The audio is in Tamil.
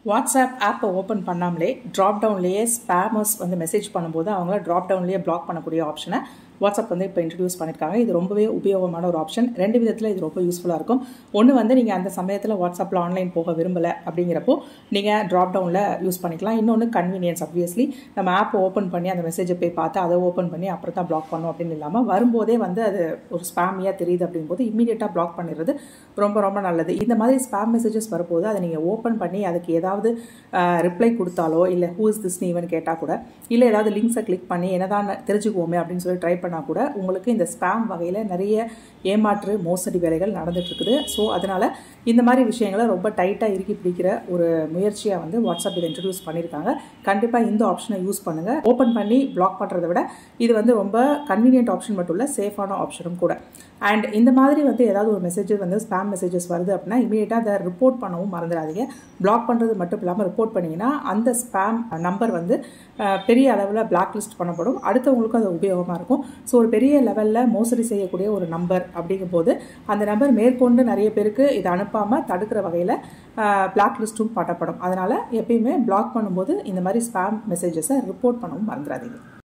வாட்ஸ்அப் ஆப்பை ஓப்பன் பண்ணாமலே ட்ராப் டவுன்லேயே ஸ்பேமர்ஸ் வந்து மெசேஜ் பண்ணும்போது அவங்கள ட்ராப் டவுன்லேயே பிளாக் பண்ணக்கூடிய ஆப்ஷனை வாட்ஸ்அப் வந்து இப்போ இன்ட்ரடியூஸ் பண்ணியிருக்காங்க இது ரொம்பவே உபயோகமான ஒரு ஆப்ஷன் ரெண்டு விதத்தில் இது ரொம்ப யூஸ்ஃபுல்லாக இருக்கும் ஒன்று வந்து நீங்கள் அந்த சமயத்தில் வாட்ஸ்அப்பில் ஆன்லைன் போக விரும்பலை அப்படிங்கிறப்போ நீங்கள் ட்ராப் டவுனில் யூஸ் பண்ணிக்கலாம் இன்னொன்று கன்வீனியன்ஸ் அப்வியஸ்லி நம்ம ஆப் ஓப்பன் பண்ணி அந்த மெசேஜை போய் பார்த்து அதை ஓப்பன் பண்ணி அப்புறம் தான் பிளாக் பண்ணோம் அப்படின்னு இல்லாமல் வரும்போதே வந்து அது ஒரு ஸ்பேமியாக தெரியுது அப்படிங்கும்போது இமீடியட்டாக பிளாக் பண்ணிடுறது ரொம்ப ரொம்ப நல்லது இந்த மாதிரி ஸ்பேம் மெசேஜஸ் வரும்போது அதை நீங்கள் ஓப்பன் பண்ணி அதுக்கு ஏதாவது ரிப்ளை கொடுத்தாலோ இல்லை ஹூ இஸ் திஸ் நீவன் கேட்டால் கூட இல்லை ஏதாவது லிங்க்ஸை கிளிக் பண்ணி என்னதான் தெரிஞ்சுக்குவோமே அப்படின்னு சொல்லி ட்ரை பண்ணால் கூட உங்களுக்கு இந்த ஸ்பேம் வகையில் நிறைய ஏமாற்று மோசடி வேலைகள் நடந்துட்டுருக்குது ஸோ அதனால் இந்த மாதிரி விஷயங்களை ரொம்ப டைட்டாக இறுக்கி பிடிக்கிற ஒரு முயற்சியாக வந்து வாட்ஸ்அப் இதை இன்ட்ரடியூஸ் பண்ணியிருக்காங்க கண்டிப்பாக இந்த ஆப்ஷனை யூஸ் பண்ணுங்கள் ஓப்பன் பண்ணி பிளாக் பண்ணுறதை விட இது வந்து ரொம்ப கன்வீனியன்ட் ஆப்ஷன் மட்டும் இல்லை சேஃபான ஆப்ஷனும் கூட அண்ட் இந்த மாதிரி வந்து ஏதாவது ஒரு மெசேஜஸ் வந்து ஸ்பேம் மெசேஜஸ் வருது அப்படின்னா இமீடியட்டாக அதை ரிப்போர்ட் பண்ணவும் மறந்துடாதீங்க பிளாக் பண்ணுறது மட்டும் இல்லாமல் ரிப்போர்ட் பண்ணிங்கன்னா அந்த ஸ்பேம் நம்பர் வந்து பெரிய அளவில் பிளாக் லிஸ்ட் பண்ணப்படும் அடுத்தவங்களுக்கும் அது உபயோகமாக இருக்கும் ஸோ ஒரு பெரிய லெவலில் மோசடி செய்யக்கூடிய ஒரு நம்பர் அப்படிங்கும்போது அந்த நம்பர் மேற்கொண்டு நிறைய பேருக்கு இதை அனுப்பாமல் தடுக்கிற வகையில் பிளாக் லிஸ்ட்டும் பண்ணப்படும் அதனால் எப்பயுமே பிளாக் பண்ணும்போது இந்த மாதிரி ஸ்பேம் மெசேஜஸை ரிப்போர்ட் பண்ணவும் மறந்துடாதீங்க